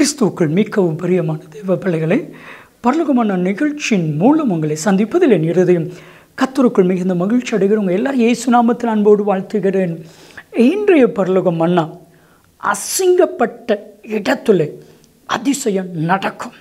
கிறிஸ்துவுக்குள் மிகவும் பிரியமான தேவ பிள்ளைகளை பரலோகமான நிகழ்ச்சியின் மூலம் உங்களை சந்திப்பதில் என் இருதயம் கத்தருக்குள் மிகுந்த மகிழ்ச்சி அடைகிறவங்க எல்லாரும் இயேசு நாமத்தில் அன்போடு வாழ்த்துகிறேன் இன்றைய பரலோகம் மன்னா அசிங்கப்பட்ட இடத்துல அதிசயம் நடக்கும்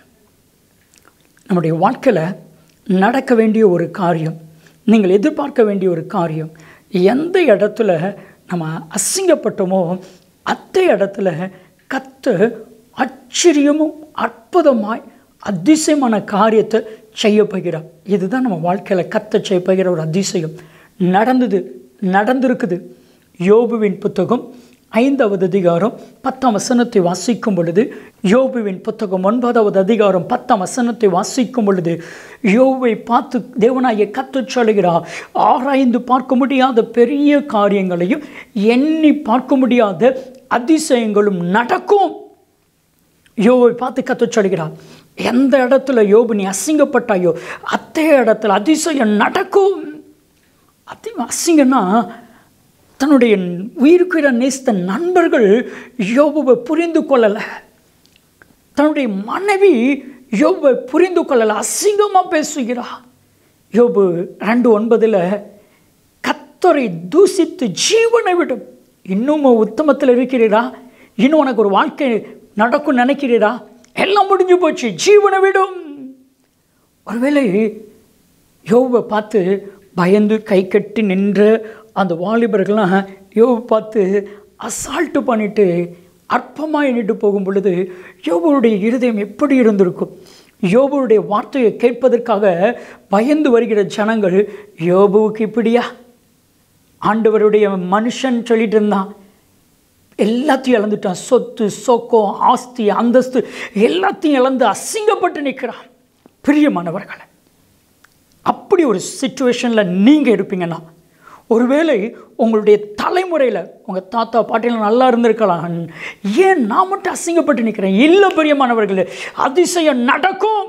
நம்முடைய வாழ்க்கையில் நடக்க வேண்டிய ஒரு காரியம் நீங்கள் எதிர்பார்க்க வேண்டிய ஒரு காரியம் எந்த இடத்துல நம்ம அசிங்கப்பட்டோமோ அந்த இடத்துல கத்து ஆச்சரியமும் அற்புதமாய் அதிசயமான காரியத்தை செய்ய போகிறார் இதுதான் நம்ம வாழ்க்கையில் கத்த செய்ய போகிற ஒரு அதிசயம் நடந்தது நடந்திருக்குது யோபுவின் புத்தகம் ஐந்தாவது அதிகாரம் பத்தாம் வசனத்தை வாசிக்கும் பொழுது யோபுவின் புத்தகம் ஒன்பதாவது அதிகாரம் பத்தாம் வசனத்தை வாசிக்கும் பொழுது யோபுவை பார்த்து தேவனாய கற்றுச் சொல்கிறார் ஆராய்ந்து பார்க்க முடியாத பெரிய காரியங்களையும் எண்ணி பார்க்க முடியாத அதிசயங்களும் நடக்கும் யோபை பார்த்து கற்றுச் சொல்கிறார் எந்த இடத்துல யோபு நீ அசிங்கப்பட்டாயோ அத்தே இடத்துல அதிசயம் நடக்கும் அதி அசிங்கம்னா தன்னுடைய உயிருக்குற நேசித்த நண்பர்கள் யோபுவை புரிந்து கொள்ளலை தன்னுடைய மனைவி யோபுவை புரிந்து கொள்ளலை அசிங்கமாக பேசுகிறா யோபு ரெண்டு ஒன்பதில் கத்தரை தூசித்து ஜீவனை விடும் இன்னும் உத்தமத்தில் இருக்கிறீரா இன்னும் உனக்கு ஒரு வாழ்க்கை நடக்கும் நினைக்கிறீரா எல்லாம் முடிஞ்சு போச்சு ஜீவனை விடும் ஒருவேளை யோவை பார்த்து பயந்து கை கட்டி நின்ற அந்த வாலிபர்கள்லாம் யோவை பார்த்து அசால்ட்டு பண்ணிட்டு அற்பமாக எண்ணிட்டு போகும் பொழுது யோபுடைய இருதயம் எப்படி இருந்திருக்கும் யோபுடைய வார்த்தையை கேட்பதற்காக பயந்து வருகிற ஜனங்கள் யோபுவுக்கு இப்படியா ஆண்டவருடைய மனுஷன் சொல்லிட்டு இருந்தான் எல்லாத்தையும் இழந்துட்டான் சொத்து சொக்கம் ஆஸ்தி அந்தஸ்து எல்லாத்தையும் இழந்து அசிங்கப்பட்டு நிற்கிறான் பிரியமானவர்களை அப்படி ஒரு சுச்சுவேஷனில் நீங்கள் இருப்பீங்கன்னா ஒருவேளை உங்களுடைய தலைமுறையில் உங்கள் தாத்தா பாட்டியில் நல்லா இருந்திருக்கலாம் ஏன் நான் மட்டும் அசிங்கப்பட்டு நிற்கிறேன் இல்லை பிரியமானவர்களே அதிசயம் நடக்கும்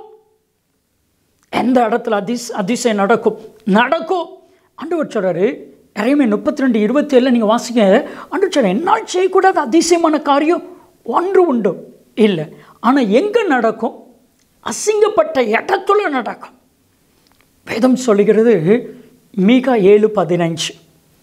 எந்த இடத்துல அதிஸ் அதிசயம் நடக்கும் நடக்கும் ஆண்டவர் சொல்கிறாரு இறைமை முப்பத்தி ரெண்டு இருபத்தி ஏழில் நீங்கள் வாசிக்க ஆண்டவர் சொல்ல என்னால் செய்யக்கூடாத அதிசயமான காரியம் ஒன்று உண்டு இல்லை ஆனால் எங்கே நடக்கும் அசிங்கப்பட்ட இடத்துல நடக்கும் வேதம் சொல்லுகிறது மீகா ஏழு பதினஞ்சு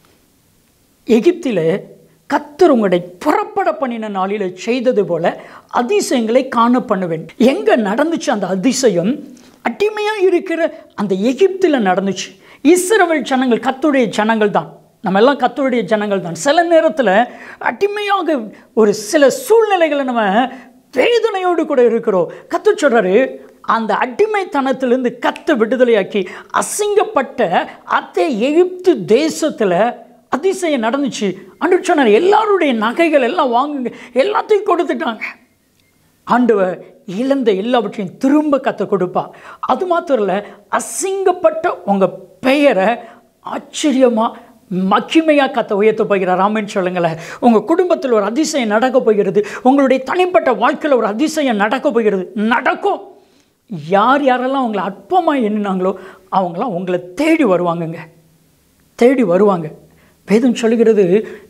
எகிப்தில் கத்தர் உங்களை புறப்பட பண்ணின நாளில் செய்தது போல அதிசயங்களை காண பண்ணுவேன் எங்கே நடந்துச்சு அந்த அதிசயம் அடிமையாக இருக்கிற அந்த எகிப்தில் நடந்துச்சு இஸ்ரவேல் ஜனங்கள் கத்துடைய ஜனங்கள் தான் நம்ம எல்லாம் கத்தருடைய ஜனங்கள் தான் சில நேரத்தில் அடிமையாக ஒரு சில சூழ்நிலைகளை நம்ம வேதனையோடு கூட இருக்கிறோம் கத்து சொல்கிறாரு அந்த அடிமைத்தனத்திலிருந்து கத்து விடுதலையாக்கி அசிங்கப்பட்ட அத்தே எகிப்து தேசத்தில் அதிசயம் நடந்துச்சு அன்று சொன்னார் எல்லாருடைய நகைகள் எல்லாம் வாங்குங்க எல்லாத்தையும் கொடுத்துட்டாங்க ஆண்டவர் இழந்த எல்லாவற்றையும் திரும்ப கற்று கொடுப்பா அது மாத்திரம் இல்லை அசிங்கப்பட்ட உங்கள் பெயரை ஆச்சரியமாக மகிமையாக கத்த உயர்த்த போகிறார் ராமன் சொல்லுங்களேன் உங்கள் குடும்பத்தில் ஒரு அதிசயம் நடக்க போகிறது உங்களுடைய தனிப்பட்ட வாழ்க்கையில் ஒரு அதிசயம் நடக்க போகிறது நடக்கும் யார் யாரெல்லாம் அவங்கள அற்பமாக எண்ணினாங்களோ அவங்களாம் உங்களை தேடி வருவாங்கங்க தேடி வருவாங்க வேதம் சொல்லுகிறது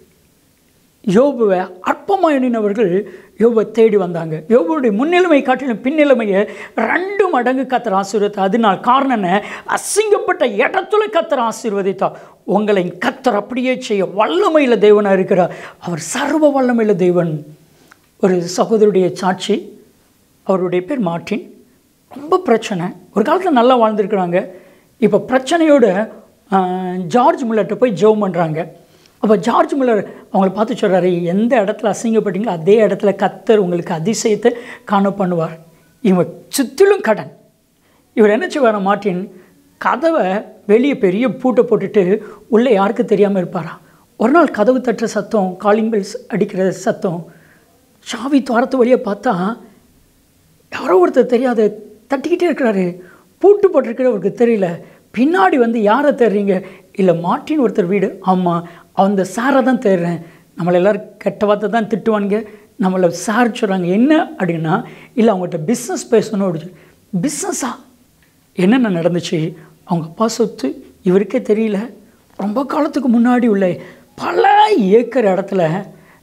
யோபுவை அற்பமாக எண்ணினவர்கள் யோபை தேடி வந்தாங்க யோபுடைய முன்னிலைமை காட்டிலும் பின்னிலைமையை ரெண்டு மடங்கு கத்தர் ஆசீர்வதித்தார் அதனால் காரணம் என்ன அசிங்கப்பட்ட இடத்துல கத்தர் ஆசீர்வதித்தார் உங்களை கத்தர் அப்படியே செய்ய வல்லமையில் தேவனாக இருக்கிறார் அவர் சர்வ வல்லமையில் தேவன் ஒரு சகோதரியுடைய சாட்சி அவருடைய பேர் மார்ட்டின் ரொம்ப பிரச்சனை ஒரு காலத்தில் நல்லா வாழ்ந்துருக்குறாங்க இப்போ பிரச்சனையோட ஜார்ஜ் முல்லர்கிட்ட போய் ஜெபம் பண்ணுறாங்க அப்போ ஜார்ஜ் முல்லர் அவங்கள பார்த்து சொல்கிறாரு எந்த இடத்துல அசிங்கப்பட்டீங்களோ அதே இடத்துல கத்தர் உங்களுக்கு அதிசயத்தை காண பண்ணுவார் இவங்க சுற்றிலும் கடன் இவர் என்ன செய்வார் மார்ட்டின் கதவை வெளியே பெரிய பூட்டை போட்டுட்டு உள்ளே யாருக்கு தெரியாமல் இருப்பாரா ஒரு நாள் கதவு தட்டுற சத்தம் காலிங் பெல்ஸ் அடிக்கிற சத்தம் சாவி துவாரத்து வழியாக பார்த்தா யாரோ ஒருத்தர் தெரியாத தட்டிக்கிட்டே இருக்கிறாரு பூட்டு போட்டிருக்கிறவருக்கு தெரியல பின்னாடி வந்து யாரை தேடுறீங்க இல்லை மாட்டின் ஒருத்தர் வீடு ஆமாம் அந்த சாரை தான் தேடுறேன் நம்மளை எல்லோரும் கெட்ட வார்த்தை தான் திட்டுவானுங்க நம்மளை சார் சொல்கிறாங்க என்ன அப்படின்னா இல்லை அவங்ககிட்ட பிஸ்னஸ் பேசணும் அப்படி பிஸ்னஸா என்னென்ன நடந்துச்சு அவங்க அப்பா சொத்து இவருக்கே தெரியல ரொம்ப காலத்துக்கு முன்னாடி உள்ள பல ஏக்கர் இடத்துல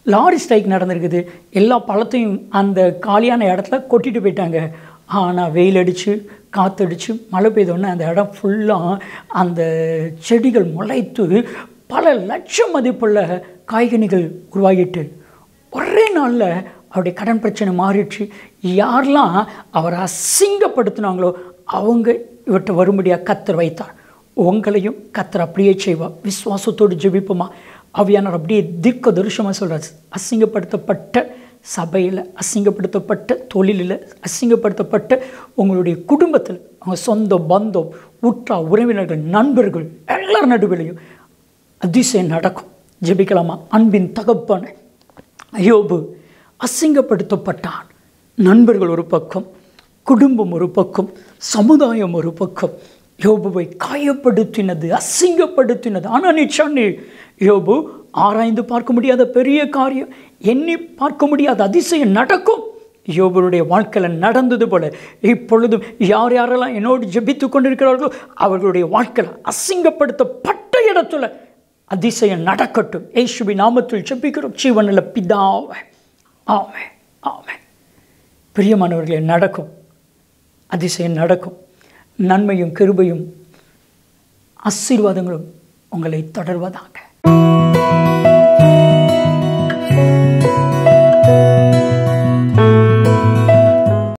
லாரி ஸ்ட்ரைக் நடந்திருக்குது எல்லா பழத்தையும் அந்த காலியான இடத்துல கொட்டிட்டு போயிட்டாங்க ஆனால் வெயில் அடித்து காற்றடிச்சு மழை பெய்தோடனே அந்த இடம் ஃபுல்லாக அந்த செடிகள் முளைத்து பல லட்சம் மதிப்புள்ள காய்கனிகள் உருவாகிட்டு ஒரே நாளில் அவருடைய கடன் பிரச்சனை மாறிடுச்சு யாரெல்லாம் அவரை அசிங்கப்படுத்தினாங்களோ அவங்க இவற்றை வரும்படியாக கத்தர் வைத்தார் உங்களையும் கத்தர் அப்படியே செய்வார் விசுவாசத்தோடு ஜெபிப்போமா அவியானவர் அப்படியே தீர்க்க தரிசனமாக சொல்கிறார் அசிங்கப்படுத்தப்பட்ட சபையில் அசிங்கப்படுத்தப்பட்ட தொழிலில் அசிங்கப்படுத்தப்பட்ட உங்களுடைய குடும்பத்தில் அவங்க சொந்த பந்தம் உற்றா உறவினர்கள் நண்பர்கள் எல்லார் நடுவிலையும் அதிசயம் நடக்கும் ஜெபிக்கலாமா அன்பின் தகப்பன யோபு அசிங்கப்படுத்தப்பட்டான் நண்பர்கள் ஒரு பக்கம் குடும்பம் ஒரு பக்கம் சமுதாயம் ஒரு பக்கம் யோபுவை காயப்படுத்தினது அசிங்கப்படுத்தினது ஆனால் நீ சொன்னி யோபு ஆராய்ந்து பார்க்க முடியாத பெரிய காரியம் எண்ணி பார்க்க முடியாத அதிசயம் நடக்கும் யோபுடைய வாழ்க்கையில் நடந்தது போல இப்பொழுதும் யார் யாரெல்லாம் என்னோடு ஜெபித்து கொண்டிருக்கிறார்களோ அவர்களுடைய வாழ்க்கையில் அசிங்கப்படுத்தப்பட்ட இடத்துல அதிசயம் நடக்கட்டும் ஏசுபி நாமத்தில் ஜெபிக்கிறோம் ஜீவனில் பிதாவை ஆமே ஆமே பிரியமானவர்களே நடக்கும் அதிசயம் நடக்கும் நன்மையும் கிருபையும் ஆசீர்வாதங்களும் உங்களை தொடர்வதாக